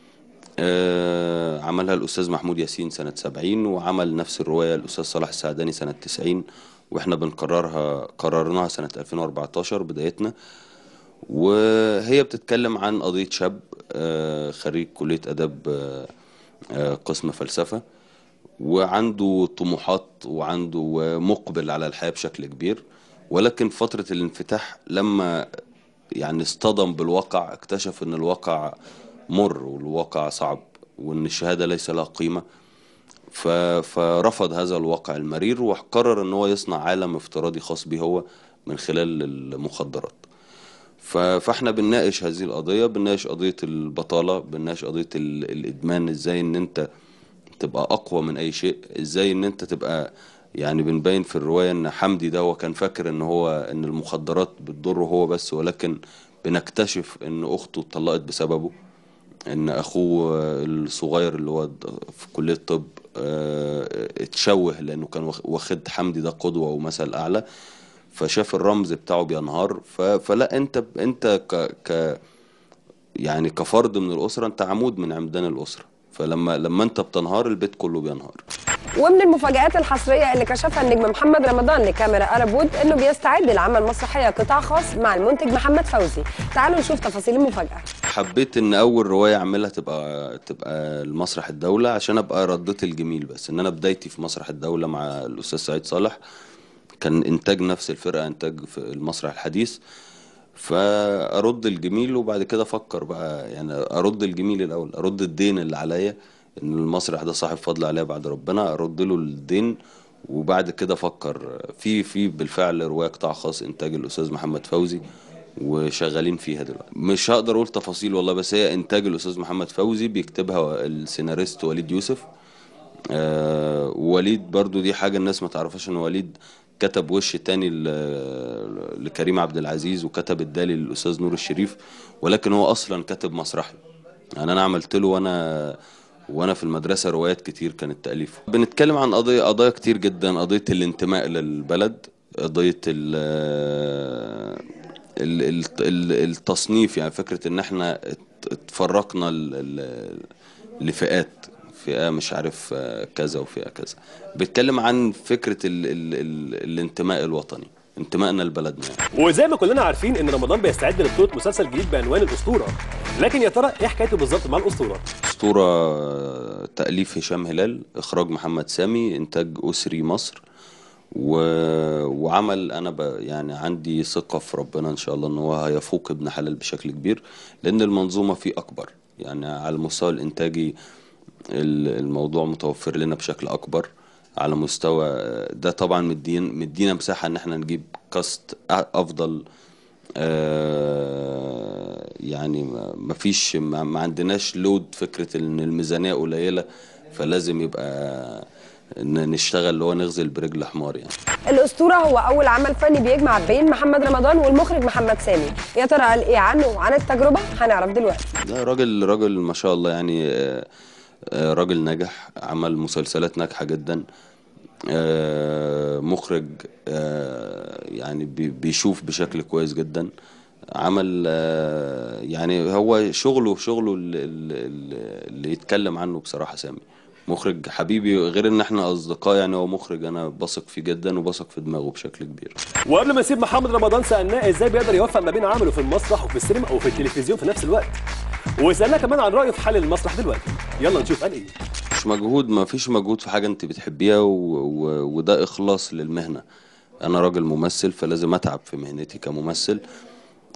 آه، عملها الاستاذ محمود ياسين سنه 70 وعمل نفس الروايه الاستاذ صلاح السعداني سنه 90 واحنا بنكررها قررناها سنه 2014 بدايتنا وهي بتتكلم عن قضية شاب آه، خريج كلية أداب آه، آه، قسم فلسفة وعنده طموحات وعنده مقبل على الحياة بشكل كبير ولكن فترة الانفتاح لما يعني اصطدم بالواقع اكتشف ان الواقع مر والواقع صعب وان الشهادة ليس لها قيمة ف- فرفض هذا الواقع المرير وقرر ان هو يصنع عالم افتراضي خاص به هو من خلال المخدرات ف- فاحنا بنناقش هذه القضية بنناقش قضية البطالة بنناقش قضية ال- الإدمان ازاي ان انت تبقى أقوى من أي شيء ازاي ان انت تبقى يعني بنبين في الرواية ان حمدي ده هو كان فاكر ان هو ان المخدرات بتضره هو بس ولكن بنكتشف ان أخته اتطلقت بسببه ان اخوه الصغير اللي هو في كلية طب آه، اتشوه لانه كان واخ- واخد حمدي ده قدوة ومثل اعلى فشاف الرمز بتاعه بينهار ف... فلا انت انت ك... ك يعني كفرد من الاسره انت عمود من عمدان الاسره فلما لما انت بتنهار البيت كله بينهار ومن المفاجآت الحصرية اللي كشفها النجم محمد رمضان لكاميرا أرب وود إنه بيستعد لعمل مسرحية قطاع خاص مع المنتج محمد فوزي تعالوا نشوف تفاصيل المفاجأة حبيت ان اول روايه اعملها تبقى تبقى المسرح الدوله عشان ابقى رديت الجميل بس ان انا بدايتي في مسرح الدوله مع الاستاذ سعيد صالح كان انتاج نفس الفرقه انتاج في المسرح الحديث فارد الجميل وبعد كده افكر بقى يعني ارد الجميل الاول ارد الدين اللي عليا ان المسرح ده صاحب فضل عليا بعد ربنا ارد له الدين وبعد كده افكر في في بالفعل روايه قطاع خاص انتاج الاستاذ محمد فوزي وشغالين فيها دلوقتي مش هقدر اقول تفاصيل والله بس هي انتاج الاستاذ محمد فوزي بيكتبها السيناريست وليد يوسف آه وليد برضو دي حاجة الناس ما تعرفش ان وليد كتب وش تاني ل- لكريم عبد العزيز وكتب الدالي للأستاذ نور الشريف ولكن هو أصلا كاتب مسرحي يعني أنا عملت له وأنا وأنا في المدرسة روايات كتير كانت تأليفه بنتكلم عن قضايا قضايا كتير جدا قضية الانتماء للبلد قضية ال ال- ال- ال- التصنيف يعني فكرة ان احنا ات- اتفرقنا ل- ل- لفئات فئة مش عارف آه، كذا وفئة كذا بيتكلم عن فكرة ال ال ال الانتماء الوطني انتمائنا لبلدنا يعني. وزي ما كلنا عارفين ان رمضان بيستعد لبطوله مسلسل جديد بعنوان الاسطوره لكن يا ترى ايه حكايته بالظبط مع الاسطوره أسطورة آه، تأليف هشام هلال إخراج محمد سامي إنتاج أسري مصر و... وعمل أنا ب... يعني عندي ثقة في ربنا إن شاء الله إن هو هيفوق ابن حلال بشكل كبير لأن المنظومة فيه أكبر يعني على المستوى الإنتاجي ال- الموضوع متوفر لنا بشكل أكبر على مستوى ده طبعا مدين مدينا مساحة إن احنا نجيب كاست أفضل آه، يعني ما- ما فيش ما ما عندناش لود فكرة ان الميزانية قليلة فلازم يبقى ن- نشتغل اللي هو نغزل برجل حمار يعني الأسطورة هو أول عمل فني بيجمع بين محمد رمضان والمخرج محمد سامي يا ترى قال إيه عنه وعن التجربة هنعرف دلوقتي ده راجل راجل ما شاء الله يعني آه، آه، راجل ناجح عمل مسلسلات ناجحة جدا آه، مخرج آه، يعني بي- بيشوف بشكل كويس جدا عمل آه، يعني هو شغله شغله اللي, اللي يتكلم عنه بصراحة سامي مخرج حبيبي غير ان احنا اصدقاء يعني هو مخرج انا بثق فيه جدا وبثق في دماغه بشكل كبير وقبل ما نسيب محمد رمضان سالناه ازاي بيقدر يوفق ما بين عمله في المسرح وفي السينما وفي التلفزيون في نفس الوقت وسالناه كمان عن رايه في حل المسرح دلوقتي يلا نشوف قال ايه مش مجهود ما فيش مجهود في حاجة انت بتحبيها و... و... وده اخلاص للمهنة انا راجل ممثل فلازم اتعب في مهنتي كممثل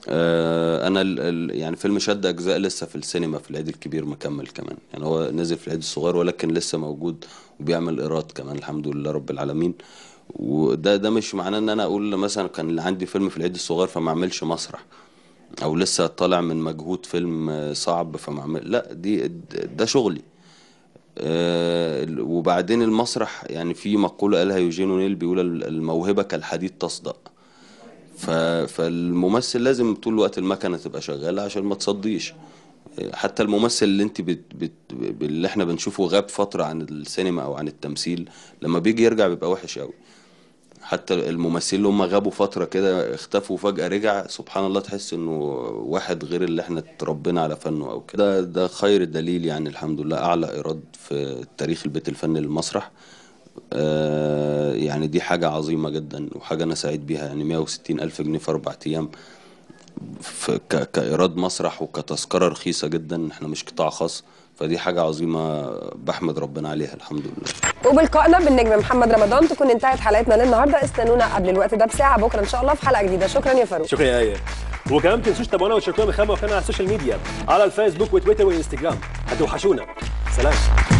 آه، انا ال ال يعني فيلم شد اجزاء لسه في السينما في العيد الكبير مكمل كمان يعني هو نزل في العيد الصغير ولكن لسه موجود وبيعمل ايراد كمان الحمد لله رب العالمين وده ده مش معناه ان انا اقول مثلا كان عندي فيلم في العيد الصغير فما اعملش مسرح او لسه طالع من مجهود فيلم آه، صعب فما اعمل لا دي ده شغلي آه، وبعدين المسرح يعني في مقولة قالها يوجين اونيل بيقول الموهبة كالحديد تصدأ ف... فالممثل لازم طول الوقت المكنه تبقى شغاله عشان ما تصديش حتى الممثل اللي انت بت... بت... اللي احنا بنشوفه غاب فتره عن السينما او عن التمثيل لما بيجي يرجع بيبقى وحش قوي حتى الممثلين اللي هم غابوا فتره كده اختفوا فجاه رجع سبحان الله تحس انه واحد غير اللي احنا اتربينا على فنه او كده ده, ده خير دليل يعني الحمد لله اعلى ايراد في تاريخ البيت الفني للمسرح آه، يعني دي حاجة عظيمة جدا وحاجة أنا سعيد بيها يعني 160 ألف جنيه في أربع أيام في ك- كإيراد مسرح وكتذكرة رخيصة جدا احنا مش قطاع خاص فدي حاجة عظيمة بحمد ربنا عليها الحمد لله وبالقائنا بالنجم محمد رمضان تكون انتهت حلقتنا للنهارده استنونا قبل الوقت ده بساعه بكره ان شاء الله في حلقه جديده شكرا يا فاروق شكرا يا ايه وكمان ما تنسوش تابعونا وتشاركونا من خلال موقعنا على السوشيال ميديا على الفيسبوك وتويتر وانستجرام هتوحشونا سلام